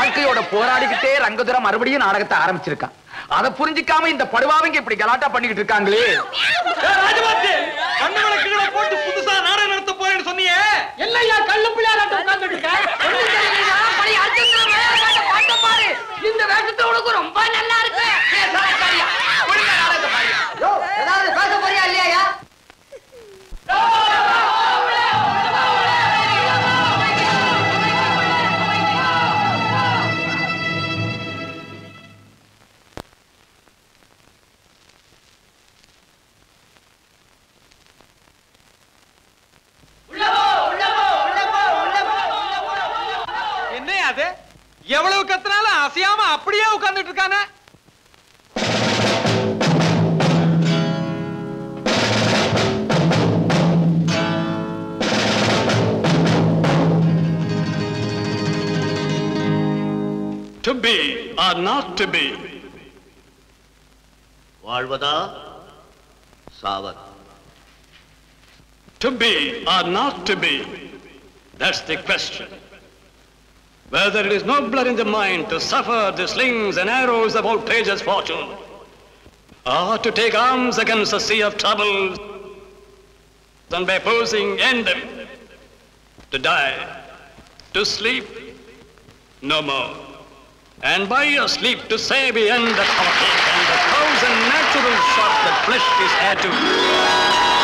வாழ்க்கையோட போராடிக்கிட்டே ரங்கதுரை மறுபடியும் நாடகத்தை ஆரம்பிச்சிருக்கான் அதை புரிஞ்சுக்காம இந்த படுவாவிங்க இப்படி கலாட்டா பண்ணிக்கிட்டு இருக்காங்களே ராஜபாத்து கண்ணு விளக்குகளை போட்டு புதுசா நாடகம் நடத்த போறேன்னு சொன்னியே என்னையா கள்ளு பிள்ளையாராட்டம் உட்கார்ந்துட்டு இருக்க? ஒண்ணும் தெரியலையா? படி அர்ஜுனா வேலைக்காட்ட பாட்டை பாரு. இந்த வேஷத்தை உனக்கு ரொம்ப நல்லா இருக்கு ஏ, சரக்காரியா, ஒழுங்கா நாடகத்தை பாருயா. ஏதாவது பேச போறியா இல்லையா என்ன அது எவ்வளவு கத்துனாலும் அசையாம அப்படியே உட்கார்ந்துட்டு இருக்கானே To be or not to be. வாழ்வதா சாவதா To be or not to be. That's the question. Whether it is nobler in the mind to suffer the slings and arrows of outrageous fortune, or to take arms against a sea of troubles, and by opposing end them, to die, to sleep, no more. And by your sleep to say the end of our cake and the thousand natural shots that flesh is heir to.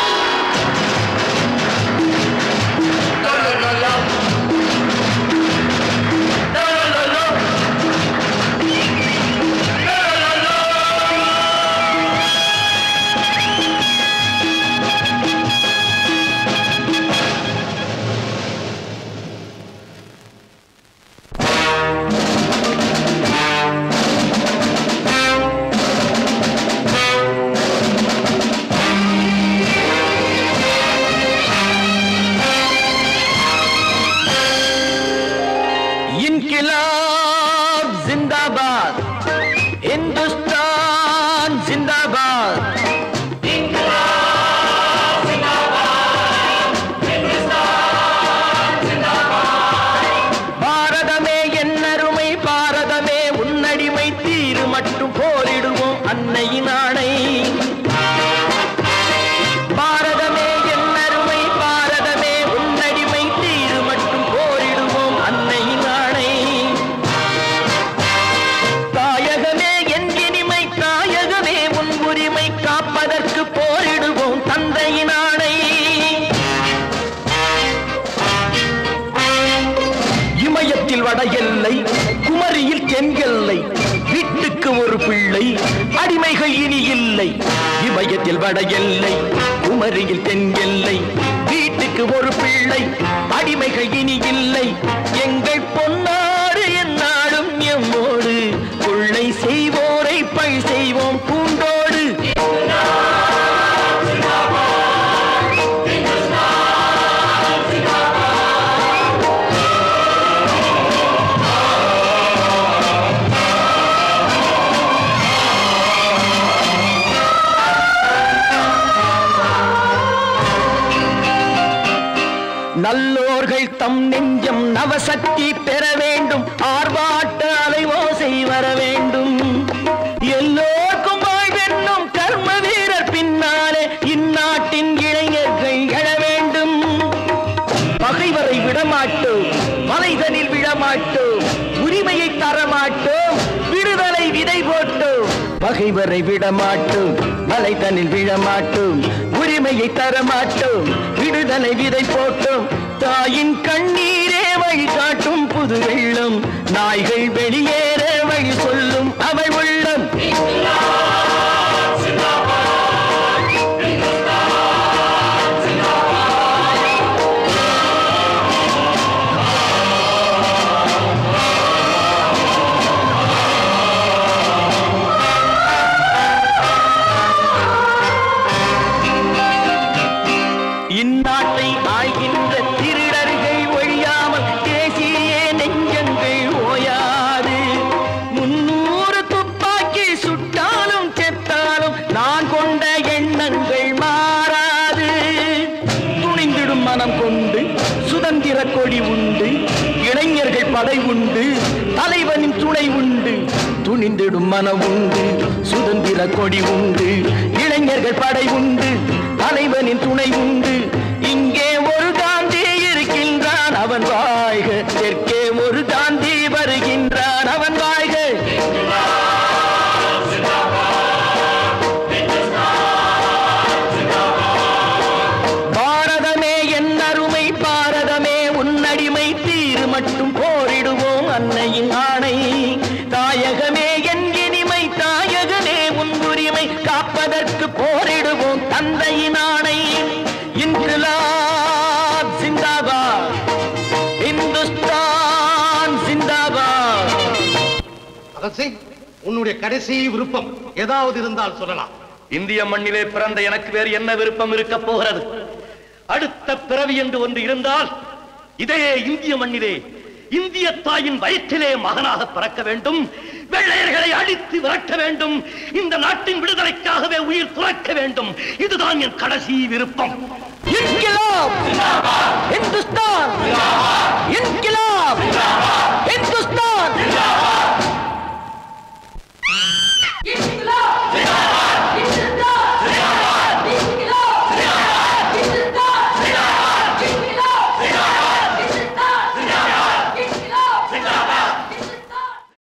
इनकलाब जिंदाबाद हिंदुस्तान जिंदाबाद பாரதமே என்னருமை பாரதமே உன்னடிமை தீரு மட்டும் போரிடுவோம் அன்னையின் ஆணை பாரதமே என்னருமை பாரதமே உன்னடிமை தீரு மட்டும் போரிடுவோம் அன்னையின் ஆணை தாயகமே என் இனிமை தாயகமே உன் உரிமை காப்பதற்கு போரிடுவோம் தந்தையின் ஆணை இமயத்தில் வட எல்லை குமரியில் தென்கெல்லை வீட்டுக்கு ஒரு பிள்ளை அடிமைகள் இனி இல்லை இமயத்தில் வட எல்லை குமரியில் தென்கெல்லை வீட்டுக்கு ஒரு பிள்ளை அடிமைகள் இனி இல்லை எங்கள் பொன்னாடு என்னாலும் எம்மோடு கொள்ளை செய்வோரை பழி செய்வோம் பூண்டோடு நல்லோர்கள் தம் நெஞ்சம் நவசக்தி பெற வேண்டும் ஆர்ப்பாட்ட அலைவோசை வர வேண்டும் எல்லோருக்கும் வாழ்வென்னும் கர்ம வீரர் பின்னாலே இந்நாட்டின் இளைஞர்கள் எழ வேண்டும் பகைவரை விடமாட்டோம் மலைதனில் விடமாட்டோம் உரிமையை தரமாட்டோம் விடுதலை விதை போட்டோம் பகைவரை விடமாட்டோம் மலைதனில் விழமாட்டோம் உரிமையை தரமாட்டோம் விடுதலை விதை போட்டோம் தாயின் கண்ணீரே வழி காட்டும் புது வெள்ளம் நாய்கள் வெளியேற வழி சொல்லும் அவள் உள்ளம் இந்நாட்டை ஆள்கின்ற திருடர்கள் ஒழியாமல் தேசிய நெஞ்சங்கள் ஓயாது முன்னூறு துப்பாக்கி சுட்டாலும் செத்தாலும் நான் கொண்ட எண்ணங்கள் மாறாது துணிந்திடும் மனம் கொண்டு சுதந்திர கொடி உண்டு இளைஞர்கள் படை உண்டு தலைவன் துணை உண்டு துணிந்திடும் மனம் உண்டு சுதந்திர கொடி உண்டு இளைஞர்கள் படை உண்டு தலைவனின் துணை உண்டு இங்கே ஒரு காந்தி இருக்கின்றான் அவன் வாழ்க தெற்கே ஒரு காந்தி வருகின்றான் அவன் வாழ்க பாரதமே என் அருமை பாரதமே உன்னடிமை தீரு மட்டும் போரிடுவோம் அன்னையின் ஆணை தாயகமே என் இனிமை தாயகமே உன் உரிமை காப்பதற்கு போரிடுவோம் தந்தையின் ஆணை இன்கிலாப் சிந்தாபாத் இந்துஸ்தான் சிந்தாபாத் பகத்சிங் உன்னுடைய கடைசி விருப்பம் ஏதாவது இருந்தால் சொல்லலாம் இந்திய மண்ணிலே பிறந்த எனக்கு வேறு என்ன விருப்பம் இருக்க போகிறது அடுத்த பிறவி என்று ஒன்று இருந்தால் இதே இந்திய மண்ணிலே இந்திய தாயின் வயிற்றிலே மகனாக பிறக்க வேண்டும் வெள்ளையர்களை அடித்து விரட்ட வேண்டும் இந்த நாட்டின் விடுதலைக்காகவே உயிர் துறக்க வேண்டும் இதுதான் என் கடைசி விருப்பம் இன்கிலாப் இந்துஸ்தான்